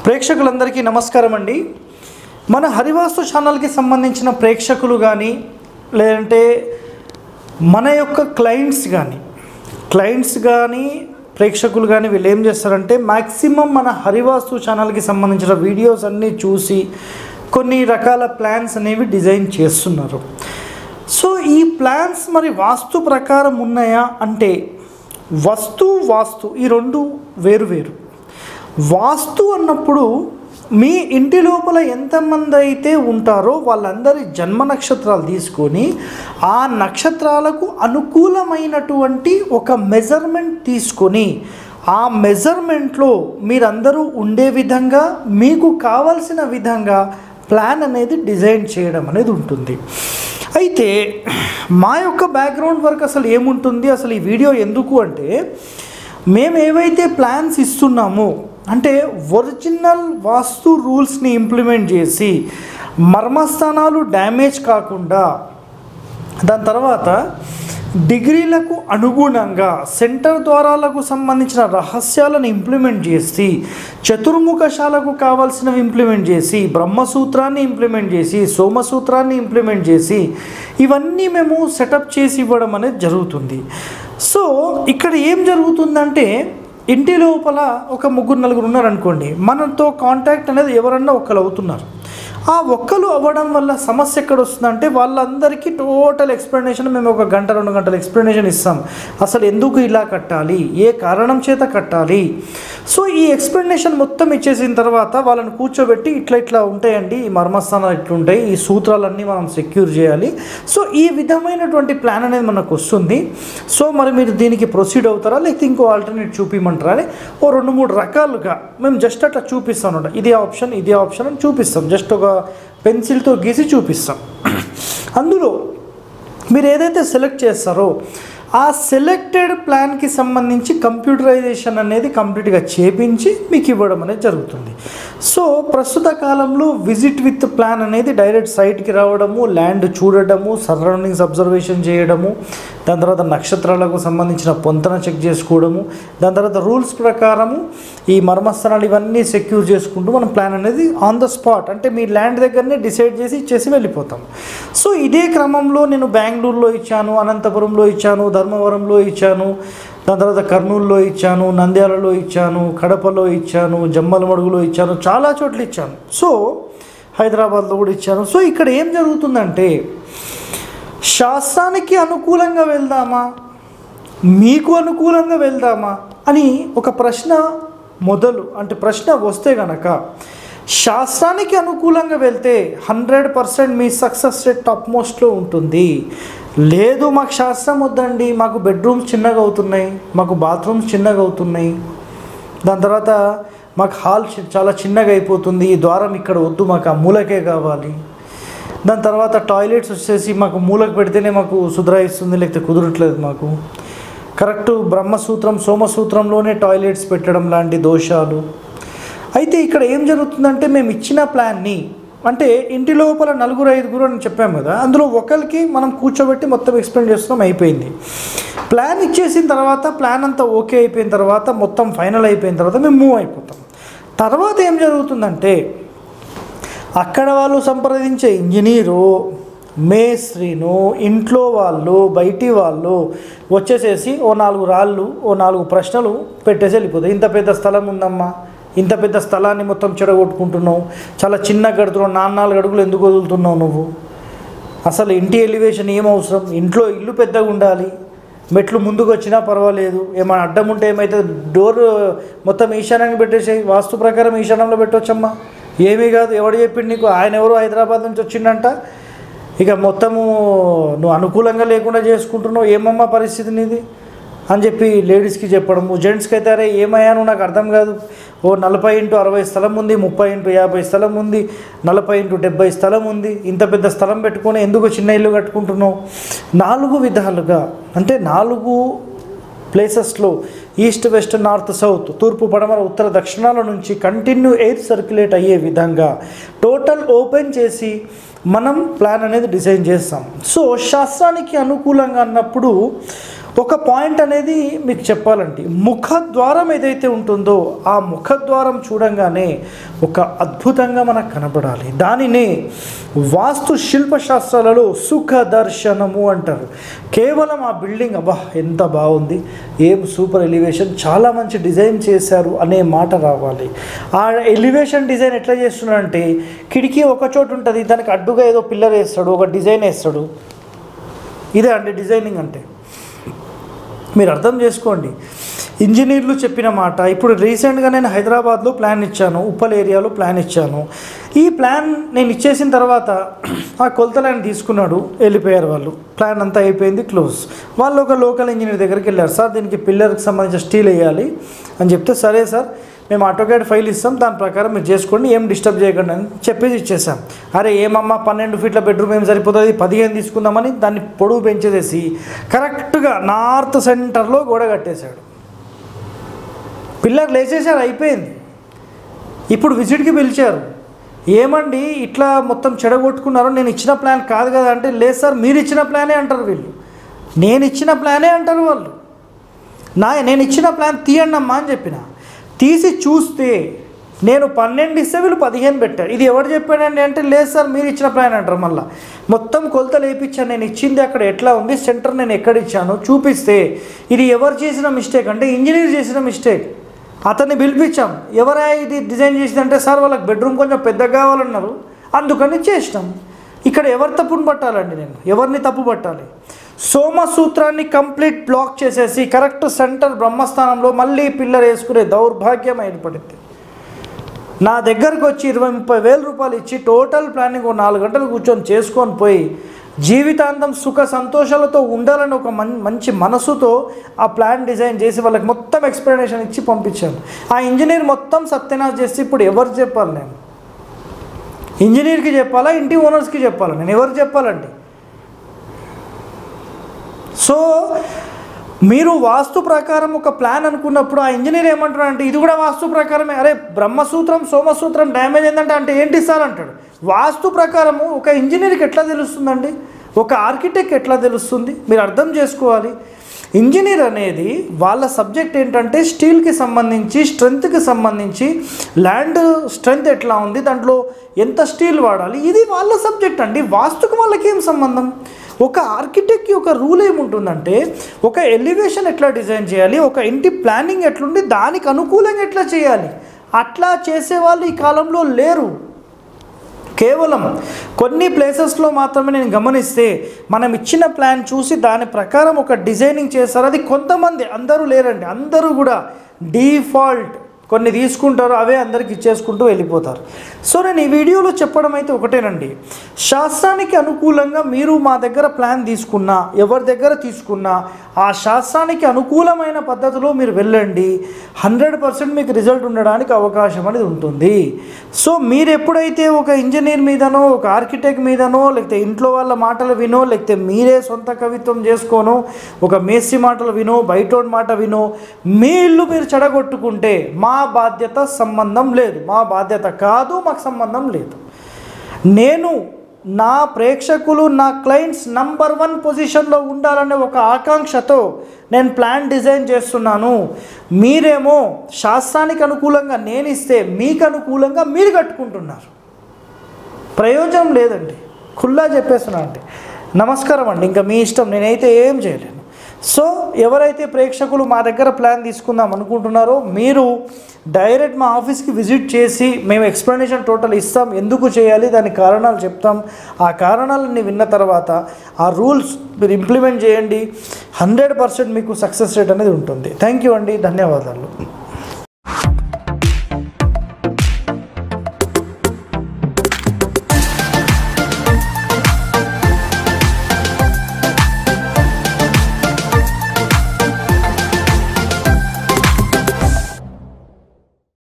ప్రేక్షకులందరికీ నమస్కారం అండి మన హరివాస్తు ఛానల్కి సంబంధించిన ప్రేక్షకులు కానీ లేదంటే మన యొక్క క్లయింట్స్ కానీ క్లయింట్స్ కానీ ప్రేక్షకులు కానీ వీళ్ళు ఏం చేస్తారంటే మ్యాక్సిమం మన హరివాస్తు ఛానల్కి సంబంధించిన వీడియోస్ అన్నీ చూసి కొన్ని రకాల ప్లాన్స్ అనేవి డిజైన్ చేస్తున్నారు సో ఈ ప్లాన్స్ మరి వాస్తు ప్రకారం ఉన్నాయా అంటే వస్తు వాస్తు ఈ రెండు వేరు వేరు వాస్తు అన్నప్పుడు మీ ఇంటి లోపల ఎంతమంది అయితే ఉంటారో వాళ్ళందరి జన్మ నక్షత్రాలు తీసుకొని ఆ నక్షత్రాలకు అనుకూలమైనటువంటి ఒక మెజర్మెంట్ తీసుకొని ఆ మెజర్మెంట్లో మీరందరూ ఉండే విధంగా మీకు కావలసిన విధంగా ప్లాన్ అనేది డిజైన్ చేయడం అనేది ఉంటుంది అయితే మా యొక్క బ్యాక్గ్రౌండ్ వర్క్ అసలు ఏముంటుంది అసలు ఈ వీడియో ఎందుకు అంటే మేము ఏవైతే ప్లాన్స్ ఇస్తున్నామో అంటే ఒరిజినల్ వాస్తు రూల్స్ని ఇంప్లిమెంట్ చేసి మర్మస్థానాలు డ్యామేజ్ కాకుండా దాని తర్వాత డిగ్రీలకు అనుగుణంగా సెంటర్ ద్వారాలకు సంబంధించిన రహస్యాలను ఇంప్లిమెంట్ చేసి చతుర్ముఖశాలకు కావాల్సినవి ఇంప్లిమెంట్ చేసి బ్రహ్మసూత్రాన్ని ఇంప్లిమెంట్ చేసి సోమసూత్రాన్ని ఇంప్లిమెంట్ చేసి ఇవన్నీ మేము సెటప్ చేసి ఇవ్వడం అనేది జరుగుతుంది సో ఇక్కడ ఏం జరుగుతుందంటే ఇంటి లోపల ఒక ముగ్గురు నలుగురు ఉన్నారనుకోండి మనతో కాంటాక్ట్ అనేది ఎవరన్నా ఒకరు అవుతున్నారు ఆ ఒక్కరు అవ్వడం వల్ల సమస్య ఎక్కడ వస్తుందంటే వాళ్ళందరికీ టోటల్ ఎక్స్ప్లెనేషన్ మేము ఒక గంట రెండు గంటల ఎక్స్ప్లెనేషన్ ఇస్తాం అసలు ఎందుకు ఇలా కట్టాలి ఏ కారణం చేత కట్టాలి సో ఈ ఎక్స్ప్లెనేషన్ మొత్తం ఇచ్చేసిన తర్వాత వాళ్ళని కూర్చోబెట్టి ఇట్లా ఇట్లా ఉంటాయండి ఈ మర్మస్థానాలు ఇట్లుంటాయి ఈ సూత్రాలన్నీ మనం సెక్యూర్ చేయాలి సో ఈ విధమైనటువంటి ప్లాన్ అనేది మనకు వస్తుంది సో మరి మీరు దీనికి ప్రొసీడ్ అవుతారా లేకపోతే ఇంకో ఆల్టర్నేట్ చూపించమంటారా అని ఓ రెండు మూడు రకాలుగా మేము జస్ట్ అట్లా చూపిస్తాం అనమాట ఇది ఆప్షన్ ఇది ఆప్షన్ అని చూపిస్తాం జస్ట్ ఒక పెన్సిల్తో గీసి చూపిస్తాం అందులో మీరు ఏదైతే సెలెక్ట్ చేస్తారో ఆ సెలెక్టెడ్ ప్లాన్కి సంబంధించి కంప్యూటరైజేషన్ అనేది కంప్లీట్గా చేపించి మీకు ఇవ్వడం అనేది జరుగుతుంది సో ప్రస్తుత కాలంలో విజిట్ విత్ ప్లాన్ అనేది డైరెక్ట్ సైట్కి రావడము ల్యాండ్ చూడడము సరౌండింగ్స్ అబ్జర్వేషన్ చేయడము దాని తర్వాత నక్షత్రాలకు సంబంధించిన పొంతన చెక్ చేసుకోవడము దాని తర్వాత రూల్స్ ప్రకారము ఈ మర్మస్థానాలు ఇవన్నీ సెక్యూర్ చేసుకుంటూ మనం ప్లాన్ అనేది ఆన్ ద స్పాట్ అంటే మీ ల్యాండ్ దగ్గరనే డిసైడ్ చేసి ఇచ్చేసి వెళ్ళిపోతాం సో ఇదే క్రమంలో నేను బెంగళూరులో ఇచ్చాను అనంతపురంలో ఇచ్చాను ధర్మవరంలో ఇచ్చాను దాని తర్వాత కర్నూలులో ఇచ్చాను నంద్యాలలో ఇచ్చాను కడపలో ఇచ్చాను జమ్మలమడుగులో ఇచ్చాను చాలా చోట్ల ఇచ్చాను సో హైదరాబాద్లో కూడా ఇచ్చాను సో ఇక్కడ ఏం జరుగుతుందంటే శాస్త్రానికి అనుకూలంగా వెళ్దామా మీకు అనుకూలంగా వెళ్దామా అని ఒక ప్రశ్న మొదలు అంటే ప్రశ్న వస్తే గనక శాస్త్రానికి అనుకూలంగా వెళ్తే హండ్రెడ్ పర్సెంట్ మీ సక్సెస్ రేట్ టాప్ మోస్ట్లో ఉంటుంది లేదు మాకు శాస్త్రం వద్దండి మాకు బెడ్రూమ్స్ చిన్నగా అవుతున్నాయి మాకు బాత్రూమ్స్ చిన్నగా అవుతున్నాయి దాని తర్వాత మాకు హాల్ చి- చాలా చిన్నగా అయిపోతుంది ఈ ద్వారం ఇక్కడ వద్దు మాకు ఆ మూలకే కావాలి దాని తర్వాత టాయిలెట్స్ వచ్చేసి మాకు మూలకు పెడితేనే మాకు సుధరాయిస్తుంది లేకపోతే కుదరట్లేదు మాకు కరెక్ట్ బ్రహ్మసూత్రం సోమసూత్రంలోనే టాయిలెట్స్ పెట్టడం లాంటి దోషాలు అయితే ఇక్కడ ఏం జరుగుతుందంటే మేము ఇచ్చిన ప్లాన్ని అంటే ఇంటి లోపల నలుగురు ఐదుగురు అని చెప్పాం కదా అందులో ఒకరికి మనం కూర్చోబెట్టి మొత్తం ఎక్స్ప్లెయిన్ చేస్తున్నాం అయిపోయింది ప్లాన్ ఇచ్చేసిన తర్వాత ప్లాన్ అంతా ఓకే అయిపోయిన తర్వాత మొత్తం ఫైనల్ అయిపోయిన తర్వాత మేము మూవ్ అయిపోతాం తర్వాత ఏం జరుగుతుందంటే అక్కడ వాళ్ళు సంప్రదించే ఇంజనీరు మేస్త్రీను ఇంట్లో వాళ్ళు బయటి వాళ్ళు వచ్చేసేసి ఓ నాలుగు రాళ్ళు ఓ నాలుగు ప్రశ్నలు పెట్టేసి వెళ్ళిపోతాయి ఇంత పెద్ద స్థలం ఉందమ్మా ఇంత పెద్ద స్థలాన్ని మొత్తం చెడగొట్టుకుంటున్నావు చాలా చిన్న గడుతున్నావు నాలుగు నాలుగు అడుగులు ఎందుకు వదులుతున్నావు నువ్వు అసలు ఇంటి ఎలివేషన్ ఏం అవసరం ఇంట్లో ఇల్లు పెద్దగా ఉండాలి మెట్లు ముందుకు వచ్చినా పర్వాలేదు ఏమైనా అడ్డం ఉంటే ఏమైతే డోర్ మొత్తం ఈశాన్యానికి పెట్టేసాయి వాస్తు ప్రకారం ఈశాన్యంలో పెట్టవచ్చమ్మా ఏమీ కాదు ఎవడు చెప్పిండు నీకు ఆయన ఎవరు హైదరాబాద్ నుంచి వచ్చిండంట ఇక మొత్తము నువ్వు అనుకూలంగా లేకుండా చేసుకుంటున్నావు ఏమమ్మా పరిస్థితి నీది అని చెప్పి లేడీస్కి చెప్పడము జెంట్స్కి అయితే అరే ఏమయ్యాను నాకు అర్థం కాదు ఓ నలభై ఇంటూ అరవై స్థలం ఉంది ముప్పై ఇంటూ యాభై స్థలం ఉంది నలభై ఇంటూ డెబ్బై స్థలం ఉంది ఇంత పెద్ద స్థలం పెట్టుకొని ఎందుకు చిన్న ఇల్లు కట్టుకుంటున్నావు నాలుగు విధాలుగా అంటే నాలుగు ప్లేసెస్లో ఈస్ట్ వెస్ట్ నార్త్ సౌత్ తూర్పు పడమర ఉత్తర దక్షిణాల నుంచి కంటిన్యూ ఎయిర్ సర్క్యులేట్ అయ్యే విధంగా టోటల్ ఓపెన్ చేసి మనం ప్లాన్ అనేది డిజైన్ చేస్తాం సో శాస్త్రానికి అనుకూలంగా అన్నప్పుడు ఒక పాయింట్ అనేది మీకు చెప్పాలండి ముఖద్వారం ఏదైతే ఉంటుందో ఆ ముఖద్వారం చూడంగానే ఒక అద్భుతంగా మనకు కనపడాలి దానినే వాస్తు శిల్పశాస్త్రాలలో సుఖ దర్శనము అంటారు కేవలం ఆ బిల్డింగ్ అబ్బా ఎంత బాగుంది ఏం సూపర్ ఎలివేషన్ చాలా మంచి డిజైన్ చేశారు అనే మాట రావాలి ఆ ఎలివేషన్ డిజైన్ ఎట్లా చేస్తున్నాడంటే కిటికీ ఒక చోటు ఉంటుంది దానికి అడ్డుగా ఏదో పిల్లర్ వేస్తాడు ఒక డిజైన్ వేస్తాడు ఇదే అండి డిజైనింగ్ అంటే మీరు అర్థం చేసుకోండి ఇంజనీర్లు చెప్పిన మాట ఇప్పుడు రీసెంట్గా నేను హైదరాబాద్లో ప్లాన్ ఇచ్చాను ఉప్పల్ ఏరియాలో ప్లాన్ ఇచ్చాను ఈ ప్లాన్ నేను ఇచ్చేసిన తర్వాత ఆ కొలతలు ఆయన తీసుకున్నాడు వెళ్ళిపోయారు వాళ్ళు ప్లాన్ అంతా అయిపోయింది క్లోజ్ వాళ్ళు ఒక లోకల్ ఇంజనీర్ దగ్గరికి వెళ్ళారు సార్ దీనికి పిల్లర్కి సంబంధించిన స్టీల్ వేయాలి అని చెప్తే సరే సార్ మేము ఆటోకేడ్ ఫైల్ ఇస్తాం దాని ప్రకారం మీరు చేసుకోండి ఏం డిస్టర్బ్ చేయకండి అని చెప్పేసి ఇచ్చేసాం అరే ఏమమ్మా పన్నెండు ఫీట్ల బెడ్రూమ్ ఏం సరిపోతుంది పదిహేను తీసుకుందామని దాన్ని పొడవు పెంచేసేసి కరెక్ట్గా నార్త్ సెంటర్లో గోడ కట్టేశాడు పిల్లర్ లేచేసారు అయిపోయింది ఇప్పుడు విజిట్కి పిలిచారు ఏమండి ఇట్లా మొత్తం చెడగొట్టుకున్నారు నేను ఇచ్చిన ప్లాన్ కాదు కదా అంటే లేదు సార్ మీరు ఇచ్చిన ప్లానే అంటారు వీళ్ళు నేను ఇచ్చిన ప్లానే అంటారు వాళ్ళు నా నేను ఇచ్చిన ప్లాన్ తీయండి అమ్మా అని చెప్పిన తీసి చూస్తే నేను పన్నెండు ఇస్తే వీళ్ళు పదిహేను పెట్టారు ఇది ఎవరు చెప్పాడండి అంటే లేదు సార్ మీరు ఇచ్చిన ప్లాన్ అంటారు మళ్ళీ మొత్తం కొలతలు వేయించాను నేను ఇచ్చింది అక్కడ ఎట్లా ఉంది సెంటర్ నేను ఎక్కడ ఇచ్చాను చూపిస్తే ఇది ఎవరు చేసిన మిస్టేక్ అంటే ఇంజనీర్ చేసిన మిస్టేక్ అతన్ని పిలిపించాం ఎవరా ఇది డిజైన్ చేసిందంటే సార్ వాళ్ళకి బెడ్రూమ్ కొంచెం పెద్దగా కావాలన్నారు అందుకని చేసినాం ఇక్కడ ఎవరు తప్పును పట్టాలండి నేను ఎవరిని తప్పు పట్టాలి సోమసూత్రాన్ని కంప్లీట్ బ్లాక్ చేసేసి కరెక్ట్ సెంటర్ బ్రహ్మస్థానంలో మళ్ళీ పిల్లర్ వేసుకునే దౌర్భాగ్యం ఏర్పడింది నా దగ్గరకు వచ్చి ఇరవై ముప్పై వేల రూపాయలు ఇచ్చి టోటల్ ప్లానింగ్ ఒక నాలుగు గంటలు కూర్చొని చేసుకొని పోయి జీవితాంతం సుఖ సంతోషాలతో ఉండాలని ఒక మం మంచి మనసుతో ఆ ప్లాన్ డిజైన్ చేసి వాళ్ళకి మొత్తం ఎక్స్ప్లెనేషన్ ఇచ్చి పంపించాను ఆ ఇంజనీర్ మొత్తం సత్యనాశ్ చేసి ఇప్పుడు ఎవరు చెప్పాలి నేను ఇంజనీర్కి చెప్పాలా ఇంటి ఓనర్స్కి చెప్పాలా నేను ఎవరు చెప్పాలండి సో మీరు వాస్తు ప్రకారం ఒక ప్లాన్ అనుకున్నప్పుడు ఆ ఇంజనీర్ ఏమంటాడు అంటే ఇది కూడా వాస్తు ప్రకారమే అరే బ్రహ్మసూత్రం సోమసూత్రం డ్యామేజ్ ఏంటంటే అంటే ఏంటి సార్ అంటాడు వాస్తు ప్రకారము ఒక ఇంజనీర్కి ఎట్లా తెలుస్తుందండి ఒక ఆర్కిటెక్ట్ ఎట్లా తెలుస్తుంది మీరు అర్థం చేసుకోవాలి ఇంజనీర్ అనేది వాళ్ళ సబ్జెక్ట్ ఏంటంటే స్టీల్కి సంబంధించి స్ట్రెంగ్త్కి సంబంధించి ల్యాండ్ స్ట్రెంగ్త్ ఎట్లా ఉంది దాంట్లో ఎంత స్టీల్ వాడాలి ఇది వాళ్ళ సబ్జెక్ట్ అండి వాస్తుకు వాళ్ళకి ఏం సంబంధం ఒక ఆర్కిటెక్ట్కి ఒక రూల్ ఏముంటుందంటే ఒక ఎలివేషన్ ఎట్లా డిజైన్ చేయాలి ఒక ఇంటి ప్లానింగ్ ఎట్లుండి దానికి అనుకూలంగా ఎట్లా చేయాలి అట్లా చేసేవాళ్ళు ఈ కాలంలో లేరు కేవలం కొన్ని ప్లేసెస్లో మాత్రమే నేను గమనిస్తే మనం ఇచ్చిన ప్లాన్ చూసి దాని ప్రకారం ఒక డిజైనింగ్ చేస్తారు అది కొంతమంది అందరూ లేరండి అందరూ కూడా డీఫాల్ట్ కొన్ని తీసుకుంటారు అవే అందరికి ఇచ్చేసుకుంటూ వెళ్ళిపోతారు సో నేను ఈ వీడియోలో చెప్పడం అయితే ఒకటేనండి శాస్త్రానికి అనుకూలంగా మీరు మా దగ్గర ప్లాన్ తీసుకున్నా ఎవరి దగ్గర తీసుకున్నా ఆ శాస్త్రానికి అనుకూలమైన పద్ధతిలో మీరు వెళ్ళండి హండ్రెడ్ పర్సెంట్ మీకు రిజల్ట్ ఉండడానికి అవకాశం అనేది ఉంటుంది సో మీరు ఎప్పుడైతే ఒక ఇంజనీర్ మీదనో ఒక ఆర్కిటెక్ట్ మీదనో లేకపోతే ఇంట్లో వాళ్ళ మాటలు వినో లేకపోతే మీరే సొంత కవిత్వం చేసుకోనో ఒక మేస్త్రి మాటలు వినో బయటోడి మాట వినో మీ ఇల్లు మీరు చెడగొట్టుకుంటే మా బాధ్యత సంబంధం లేదు మా బాధ్యత కాదు మాకు సంబంధం లేదు నేను నా ప్రేక్షకులు నా క్లయింట్స్ నంబర్ వన్ పొజిషన్లో ఉండాలనే ఒక ఆకాంక్షతో నేను ప్లాన్ డిజైన్ చేస్తున్నాను మీరేమో శాస్త్రానికి అనుకూలంగా నేను ఇస్తే మీకు అనుకూలంగా మీరు కట్టుకుంటున్నారు ప్రయోజనం లేదండి ఖుల్లా చెప్పేస్తున్నా అండి నమస్కారం అండి ఇంకా మీ ఇష్టం నేనైతే ఏం చేయలేను సో ఎవరైతే ప్రేక్షకులు మా దగ్గర ప్లాన్ తీసుకుందాం అనుకుంటున్నారో మీరు డైరెక్ట్ మా ఆఫీస్కి విజిట్ చేసి మేము ఎక్స్ప్లెనేషన్ టోటల్ ఇస్తాం ఎందుకు చేయాలి దాని కారణాలు చెప్తాం ఆ కారణాలన్నీ విన్న తర్వాత ఆ రూల్స్ మీరు ఇంప్లిమెంట్ చేయండి హండ్రెడ్ పర్సెంట్ మీకు సక్సెస్ రేట్ అనేది ఉంటుంది థ్యాంక్ యూ అండి ధన్యవాదాలు